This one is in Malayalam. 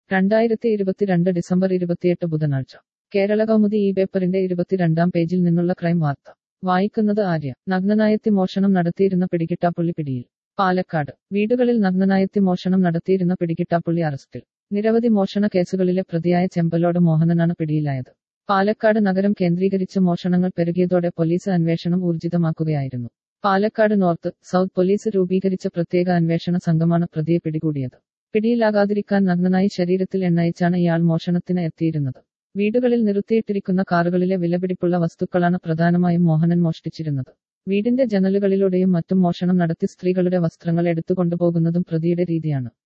രണ്ടായിരത്തി ഇരുപത്തിരണ്ട് ഡിസംബർ ഇരുപത്തിയെട്ട് ബുധനാഴ്ച കേരള കൗമുദി ഈ പേപ്പറിന്റെ ഇരുപത്തിരണ്ടാം പേജിൽ നിന്നുള്ള ക്രൈം വാർത്ത വായിക്കുന്നത് ആര്യ നഗ്നനായെത്തി മോഷണം നടത്തിയിരുന്ന പിടികിട്ടാപ്പുള്ളി പിടിയിൽ പാലക്കാട് വീടുകളിൽ നഗ്നനായെത്തി മോഷണം നടത്തിയിരുന്ന പിടികിട്ടാപ്പുള്ളി അറസ്റ്റിൽ നിരവധി മോഷണ കേസുകളിലെ പ്രതിയായ ചെമ്പലോട് മോഹനനാണ് പിടിയിലായത് പാലക്കാട് നഗരം കേന്ദ്രീകരിച്ച് മോഷണങ്ങൾ പെരുകിയതോടെ പോലീസ് അന്വേഷണം ഊർജിതമാക്കുകയായിരുന്നു പാലക്കാട് നോർത്ത് സൗത്ത് പോലീസ് രൂപീകരിച്ച പ്രത്യേക അന്വേഷണ സംഘമാണ് പ്രതിയെ പിടികൂടിയത് പിടിയിലാകാതിരിക്കാൻ നഗ്നനായി ശരീരത്തിൽ എണ്ണയിച്ചാണ് ഇയാൾ മോഷണത്തിന് എത്തിയിരുന്നത് വീടുകളിൽ നിർത്തിയിട്ടിരിക്കുന്ന കാറുകളിലെ വിലപിടിപ്പുള്ള വസ്തുക്കളാണ് പ്രധാനമായും മോഹനൻ മോഷ്ടിച്ചിരുന്നത് വീടിന്റെ ജനലുകളിലൂടെയും മറ്റും മോഷണം നടത്തി സ്ത്രീകളുടെ വസ്ത്രങ്ങൾ എടുത്തുകൊണ്ടുപോകുന്നതും പ്രതിയുടെ രീതിയാണ്